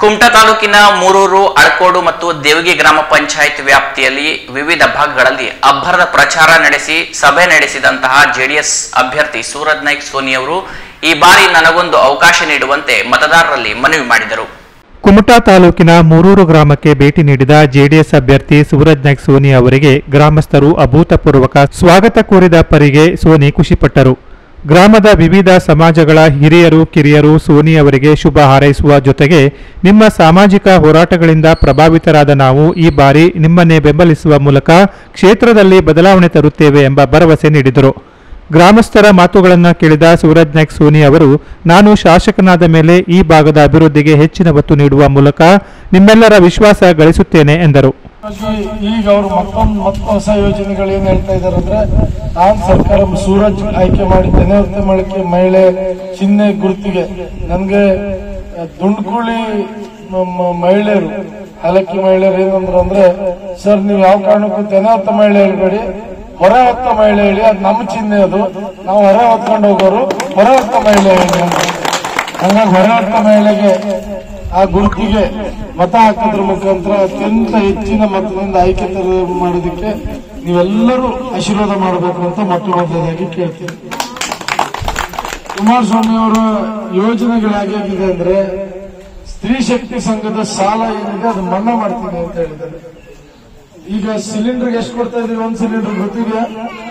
ಕುಮಟಾ ತಾಲೂಕಿನ ಮೂರೂರು ಅಳಕೋಡು ಮತ್ತು ದೇವಗಿ ಗ್ರಾಮ ಪಂಚಾಯತ್ ವ್ಯಾಪ್ತಿಯಲ್ಲಿ ವಿವಿಧ ಭಾಗಗಳಲ್ಲಿ ಅಬ್ಬರದ ಪ್ರಚಾರ ನಡೆಸಿ ಸಭೆ ನಡೆಸಿದಂತಹ ಜೆಡಿಎಸ್ ಅಭ್ಯರ್ಥಿ ಸೂರಜ್ ನಾಯ್ಕ್ ಸೋನಿ ಅವರು ಈ ಬಾರಿ ನನಗೊಂದು ಅವಕಾಶ ನೀಡುವಂತೆ ಮತದಾರರಲ್ಲಿ ಮನವಿ ಮಾಡಿದರು ಕುಮಟಾ ತಾಲೂಕಿನ ಮೂರೂರು ಗ್ರಾಮಕ್ಕೆ ಭೇಟಿ ನೀಡಿದ ಜೆಡಿಎಸ್ ಅಭ್ಯರ್ಥಿ ಸೂರಜ್ ನಾಯ್ಕ್ ಸೋನಿ ಅವರಿಗೆ ಗ್ರಾಮಸ್ಥರು ಅಭೂತಪೂರ್ವಕ ಸ್ವಾಗತ ಕೋರಿದ ಪರಿಗೆ ಸೋನಿ ಖುಷಿಪಟ್ಟರು ಗ್ರಾಮದ ವಿವಿಧ ಸಮಾಜಗಳ ಹಿರಿಯರು ಕಿರಿಯರು ಸೋನಿ ಅವರಿಗೆ ಶುಭ ಹಾರೈಸುವ ಜೊತೆಗೆ ನಿಮ್ಮ ಸಾಮಾಜಿಕ ಹೋರಾಟಗಳಿಂದ ಪ್ರಭಾವಿತರಾದ ನಾವು ಈ ಬಾರಿ ನಿಮ್ಮನ್ನೇ ಬೆಂಬಲಿಸುವ ಮೂಲಕ ಕ್ಷೇತ್ರದಲ್ಲಿ ಬದಲಾವಣೆ ತರುತ್ತೇವೆ ಎಂಬ ಭರವಸೆ ನೀಡಿದರು ಗ್ರಾಮಸ್ಥರ ಮಾತುಗಳನ್ನು ಕೇಳಿದ ಸೂರಜ್ ನಾಯ್ಕ್ ಸೋನಿ ಅವರು ನಾನು ಶಾಸಕನಾದ ಮೇಲೆ ಈ ಭಾಗದ ಅಭಿವೃದ್ಧಿಗೆ ಹೆಚ್ಚಿನ ಒತ್ತು ನೀಡುವ ಮೂಲಕ ನಿಮ್ಮೆಲ್ಲರ ವಿಶ್ವಾಸ ಗಳಿಸುತ್ತೇನೆ ಎಂದರು ಹಾಗಾಗಿ ಈಗ ಅವರು ಮತ್ತೊಂದು ಮತ್ತೆ ಹೊಸ ಯೋಜನೆಗಳು ಏನ್ ಹೇಳ್ತಾ ಇದಾರೆ ಅಂದ್ರೆ ನಾನ್ ಸರ್ಕಾರ ಸೂರಜ್ ಆಯ್ಕೆ ಮಾಡಿದ್ದೇನೆ ಹೊತ್ತೆ ಮಳಿಕೆ ಮಹಿಳೆ ಚಿಹ್ನೆ ಗುರುತಿಗೆ ನನ್ಗೆ ದುಂಡ್ಕುಳಿ ಮ- ಮ- ಮಹಿಳೆಯರು ಹಲಕ್ಕಿ ಮಹಿಳೆಯರು ಏನಂದ್ರು ಅಂದ್ರೆ ಸರ್ ನೀವು ಯಾವ ಕಾರಣಕ್ಕೂ ತೆನೆ ಹೊತ್ತ ಮಹಿಳೆ ಹೇಳ್ಬೇಡಿ ಹೊರ ಹೊತ್ತ ಮಹಿಳೆ ಹೇಳಿ ಅದು ನಮ್ಮ ಚಿಹ್ನೆ ಅದು ನಾವು ಹೊರ ಹೊತ್ಕೊಂಡು ಹೋಗೋರು ಹೊರ ಹೊತ್ತ ಮಹಿಳೆ ಹೇಳಿ ಅಂತ ಹಂಗಾಗಿ ಹೊರ ಹೊತ್ತ ಮಹಿಳೆಗೆ ಆ ಗುರುತಿಗೆ ಮತ ಹಾಕೋದ್ರ ಮುಖಾಂತರ ಅತ್ಯಂತ ಹೆಚ್ಚಿನ ಮತದಿಂದ ಆಯ್ಕೆ ತರ- ಮಾಡೋದಕ್ಕೆ ನೀವೆಲ್ಲರೂ ಆಶೀರ್ವಾದ ಮಾಡಬೇಕು ಅಂತ ಮೊಟ್ಟ ಮೊದಲದಾಗಿ ಕೇಳ್ತೀನಿ ಕುಮಾರಸ್ವಾಮಿ ಅವರ ಯೋಜನೆಗಳು ಹೇಗಿದೆ ಅಂದ್ರೆ ಸ್ತ್ರೀ ಶಕ್ತಿ ಸಂಘದ ಸಾಲ ಏನಿದೆ ಅದು ಮನ್ನಾ ಮಾಡ್ತೀನಿ ಅಂತ ಹೇಳಿದ್ದಾರೆ ಈಗ ಸಿಲಿಂಡರ್ ಎಷ್ಟು ಕೊಡ್ತಾ ಇದೀವಿ ಒಂದ್ ಸಿಲಿಂಡರ್ ಗೊತ್ತಿದೆಯಾ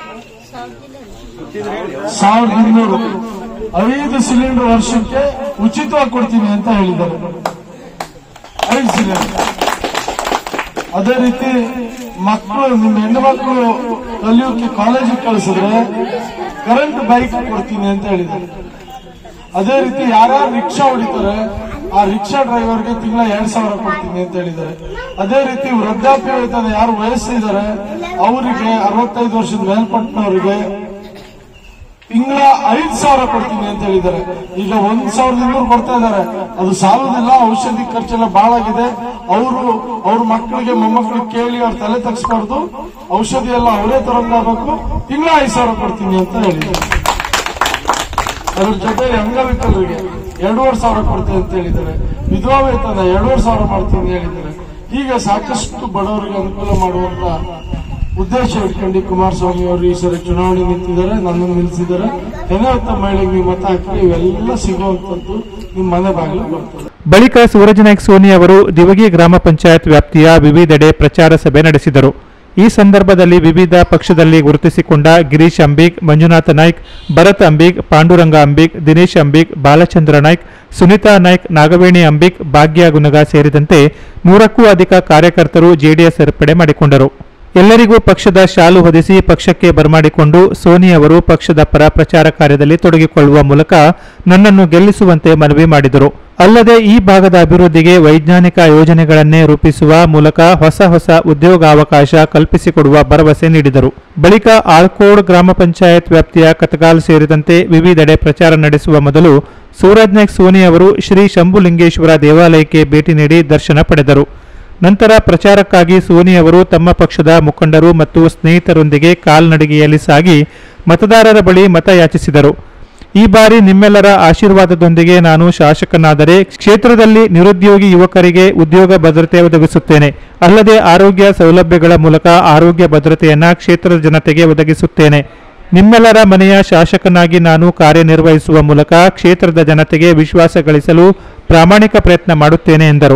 ಸಾವಿರದ ಇನ್ನೂರು ಐದು ಸಿಲಿಂಡರ್ ವರ್ಷಕ್ಕೆ ಉಚಿತವಾಗಿ ಕೊಡ್ತೀನಿ ಅಂತ ಹೇಳಿದ್ದಾರೆ ಐದು ಸಿಲಿಂಡರ್ ಅದೇ ರೀತಿ ಮಕ್ಕಳು ನಿಮ್ಮ ಹೆಣ್ಣು ಮಕ್ಕಳು ಕಲಿಯೋಕೆ ಕಾಲೇಜಿಗೆ ಕಳಿಸಿದ್ರೆ ಕರೆಂಟ್ ಬೈಕ್ ಕೊಡ್ತೀನಿ ಅಂತ ಹೇಳಿದ್ದಾರೆ ಅದೇ ರೀತಿ ಯಾರ್ಯಾರು ರಿಕ್ಷಾ ಹೊಡಿತಾರೆ ಆ ರಿಕ್ಷಾ ಡ್ರೈವರ್ಗೆ ತಿಂಗಳ ಎರಡ್ ಸಾವಿರ ಕೊಡ್ತೀನಿ ಅಂತ ಹೇಳಿದ್ದಾರೆ ಅದೇ ರೀತಿ ವೃದ್ಧಾಪ್ಯ ವೇತನ ಯಾರು ವಯಸ್ಸಿದ್ದಾರೆ ಅವರಿಗೆ ಅರವತ್ತೈದು ವರ್ಷದ ಮೇಲ್ಪಟ್ಟವರಿಗೆ ತಿಂಗಳ ಐದ್ ಸಾವಿರ ಕೊಡ್ತೀನಿ ಅಂತ ಹೇಳಿದ್ದಾರೆ ಈಗ ಒಂದ್ ಸಾವಿರದ ಇನ್ನೂರು ಕೊಡ್ತಾ ಇದ್ದಾರೆ ಅದು ಸಾಲುದಿಲ್ಲ ಔಷಧಿ ಖರ್ಚೆಲ್ಲ ಬಹಳ ಆಗಿದೆ ಅವರು ಅವ್ರ ಮಕ್ಕಳಿಗೆ ಮೊಮ್ಮಕ್ಕಳಿಗೆ ಕೇಳಿ ಅವ್ರ ತಲೆ ತಗ್ಸ್ಬಾರ್ದು ಔಷಧಿ ಎಲ್ಲ ಅವರೇ ತಗೊಂಡಾಗಬೇಕು ತಿಂಗಳ ಐದ್ ಸಾವಿರ ಕೊಡ್ತೀನಿ ಅಂತ ಹೇಳಿದ್ದಾರೆ ಅದ್ರ ಜೊತೆ ಅಂಗವಿಕಲರಿಗೆ ಎರಡೂವರೆ ಸಾವಿರ ಕೊಡ್ತೀನಿ ಅಂತ ಹೇಳಿದ್ದಾರೆ ವಿಧವಾ ವೇತನ ಎರಡೂವರೆ ಸಾವಿರ ಮಾಡ್ತೀನಿ ಅಂತ ಹೇಳಿದ್ದಾರೆ ಈಗ ಸಾಕಷ್ಟು ಬಡವರಿಗೆ ಅನುಕೂಲ ಮಾಡುವಂತ ಉದ್ದೇಶ ಇಟ್ಕೊಂಡು ಕುಮಾರಸ್ವಾಮಿ ಅವರು ಈ ಸರಿ ಚುನಾವಣೆ ನಿಂತಿದ್ದಾರೆ ನನ್ನನ್ನು ನಿಲ್ಲಿಸಿದ್ದಾರೆ ತೆನೆವತ್ತ ಮಹಿಳೆಗೆ ನೀವು ಮತ ಹಾಕಿ ಇವೆಲ್ಲ ಸಿಗುವಂತದ್ದು ನಿಮ್ಮ ಮನೆ ಬಾಗಿಲು ಬರ್ತದೆ ಬಳಿಕ ಸೂರಜ್ ನಾಯ್ಕ್ ಸೋನಿ ಅವರು ದಿವಗಿ ಗ್ರಾಮ ಪಂಚಾಯತ್ ವ್ಯಾಪ್ತಿಯ ವಿವಿಧೆಡೆ ಪ್ರಚಾರ ಸಭೆ ನಡೆಸಿದರು ಈ ಸಂದರ್ಭದಲ್ಲಿ ವಿವಿಧ ಪಕ್ಷದಲ್ಲಿ ಗುರುತಿಸಿಕೊಂಡ ಗಿರೀಶ್ ಅಂಬಿಗ್ ಮಂಜುನಾಥ ನಾಯ್ಕ್ ಭರತ್ ಅಂಬಿಗ್ ಪಾಂಡುರಂಗ ಅಂಬಿಗ್ ದಿನೇಶ್ ಅಂಬಿಗ್ ಬಾಲಚಂದ್ರ ನಾಯ್ಕ್ ಸುನೀತಾ ನಾಯ್ಕ್ ನಾಗವೇಣಿ ಅಂಬಿಗ್ ಭಾಗ್ಯ ಗುನಗ ಸೇರಿದಂತೆ ನೂರಕ್ಕೂ ಅಧಿಕ ಕಾರ್ಯಕರ್ತರು ಜೆಡಿಎಸ್ ಸೇರ್ಪಡೆ ಮಾಡಿಕೊಂಡರು ಎಲ್ಲರಿಗೂ ಪಕ್ಷದ ಶಾಲು ಹೊದಿಸಿ ಪಕ್ಷಕ್ಕೆ ಬರಮಾಡಿಕೊಂಡು ಸೋನಿ ಅವರು ಪಕ್ಷದ ಪರ ಪ್ರಚಾರ ಕಾರ್ಯದಲ್ಲಿ ತೊಡಗಿಕೊಳ್ಳುವ ಮೂಲಕ ನನ್ನನ್ನು ಗೆಲ್ಲಿಸುವಂತೆ ಮನವಿ ಮಾಡಿದರು ಅಲ್ಲದೆ ಈ ಭಾಗದ ಅಭಿವೃದ್ಧಿಗೆ ವೈಜ್ಞಾನಿಕ ಯೋಜನೆಗಳನ್ನೇ ರೂಪಿಸುವ ಮೂಲಕ ಹೊಸ ಹೊಸ ಉದ್ಯೋಗಾವಕಾಶ ಕಲ್ಪಿಸಿಕೊಡುವ ಭರವಸೆ ನೀಡಿದರು ಬಳಿಕ ಆಳ್ಕೋಡ್ ಗ್ರಾಮ ಪಂಚಾಯತ್ ವ್ಯಾಪ್ತಿಯ ಕತಗಾಲ್ ಸೇರಿದಂತೆ ವಿವಿಧೆಡೆ ಪ್ರಚಾರ ನಡೆಸುವ ಮೊದಲು ಸೂರಜ್ ನಾಯ್ಕ್ ಸೋನಿ ಅವರು ಶ್ರೀ ಶಂಭುಲಿಂಗೇಶ್ವರ ದೇವಾಲಯಕ್ಕೆ ಭೇಟಿ ನೀಡಿ ದರ್ಶನ ಪಡೆದರು ನಂತರ ಪ್ರಚಾರಕ್ಕಾಗಿ ಸೋನಿ ಅವರು ತಮ್ಮ ಪಕ್ಷದ ಮುಖಂಡರು ಮತ್ತು ಸ್ನೇಹಿತರೊಂದಿಗೆ ಕಾಲ್ನಡಿಗೆಯಲ್ಲಿ ಸಾಗಿ ಮತದಾರರ ಬಳಿ ಮತ ಯಾಚಿಸಿದರು ಈ ಬಾರಿ ನಿಮ್ಮೆಲ್ಲರ ಆಶೀರ್ವಾದದೊಂದಿಗೆ ನಾನು ಶಾಸಕನಾದರೆ ಕ್ಷೇತ್ರದಲ್ಲಿ ನಿರುದ್ಯೋಗಿ ಯುವಕರಿಗೆ ಉದ್ಯೋಗ ಭದ್ರತೆ ಒದಗಿಸುತ್ತೇನೆ ಅಲ್ಲದೆ ಆರೋಗ್ಯ ಸೌಲಭ್ಯಗಳ ಮೂಲಕ ಆರೋಗ್ಯ ಭದ್ರತೆಯನ್ನ ಕ್ಷೇತ್ರದ ಜನತೆಗೆ ಒದಗಿಸುತ್ತೇನೆ ನಿಮ್ಮೆಲ್ಲರ ಮನೆಯ ಶಾಸಕನಾಗಿ ನಾನು ಕಾರ್ಯನಿರ್ವಹಿಸುವ ಮೂಲಕ ಕ್ಷೇತ್ರದ ಜನತೆಗೆ ವಿಶ್ವಾಸ ಗಳಿಸಲು ಪ್ರಾಮಾಣಿಕ ಪ್ರಯತ್ನ ಮಾಡುತ್ತೇನೆ ಎಂದರು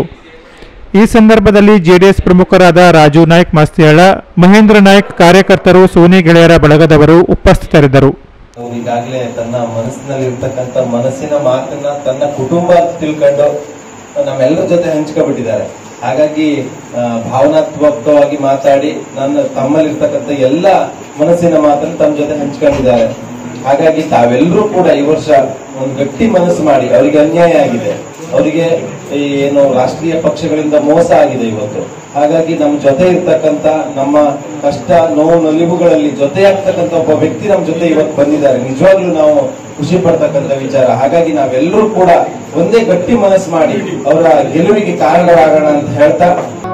ಈ ಸಂದರ್ಭದಲ್ಲಿ ಜೆಡಿಎಸ್ ಪ್ರಮುಖರಾದ ರಾಜು ನಾಯ್ಕ್ ಮಾಸ್ತಿಯಾಳ ಮಹೇಂದ್ರ ನಾಯ್ಕ್ ಕಾರ್ಯಕರ್ತರು ಸೋನಿ ಗೆಳೆಯರ ಬಳಗದವರು ಉಪಸ್ಥಿತರಿದ್ದರು ಅವ್ರು ಈಗಾಗಲೇ ತನ್ನ ಮನಸ್ಸಿನಲ್ಲಿ ಇರ್ತಕ್ಕಂಥ ಮನಸ್ಸಿನ ಮಾತನ್ನ ತನ್ನ ಕುಟುಂಬ ಅಂತ ತಿಳ್ಕೊಂಡು ನಮ್ಮೆಲ್ಲರ ಜೊತೆ ಹಂಚ್ಕೊಬಿಟ್ಟಿದ್ದಾರೆ ಹಾಗಾಗಿ ಆ, ಭಾವನಾತ್ಮಕವಾಗಿ ಮಾತಾಡಿ ನನ್ನ ತಮ್ಮಲ್ಲಿರ್ತಕ್ಕಂಥ ಎಲ್ಲ ಮನಸ್ಸಿನ ಮಾತನ್ನು ತಮ್ಮ ಜೊತೆ ಹಂಚ್ಕೊಂಡಿದ್ದಾರೆ ಹಾಗಾಗಿ ತಾವೆಲ್ಲರೂ ಕೂಡ ಈ ವರ್ಷ ಒಂದು ಗಟ್ಟಿ ಮನಸ್ಸು ಮಾಡಿ ಅವರಿಗೆ ಅನ್ಯಾಯ ಆಗಿದೆ ಅವರಿಗೆ ಈ ಏನು ರಾಷ್ಟ್ರೀಯ ಪಕ್ಷಗಳಿಂದ ಮೋಸ ಆಗಿದೆ ಇವತ್ತು ಹಾಗಾಗಿ ನಮ್ಮ ಜೊತೆ ಇರ್ತಕ್ಕಂತ ನಮ್ಮ ಕಷ್ಟ ನೋವು ನಲಿವುಗಳಲ್ಲಿ ಜೊತೆ ಆಗ್ತಕ್ಕಂತ ಒಬ್ಬ ವ್ಯಕ್ತಿ ನಮ್ಮ ಜೊತೆ ಇವತ್ತು ಬಂದಿದ್ದಾರೆ ನಿಜವಾಗ್ಲೂ ನಾವು ಖುಷಿ ಪಡ್ತಕ್ಕಂತ ವಿಚಾರ ಹಾಗಾಗಿ ನಾವೆಲ್ಲರೂ ಕೂಡ ಒಂದೇ ಗಟ್ಟಿ ಮನಸ್ಸು ಮಾಡಿ ಅವರ ಗೆಲುವಿಗೆ ಕಾರಣರಾಗೋಣ ಅಂತ ಹೇಳ್ತಾ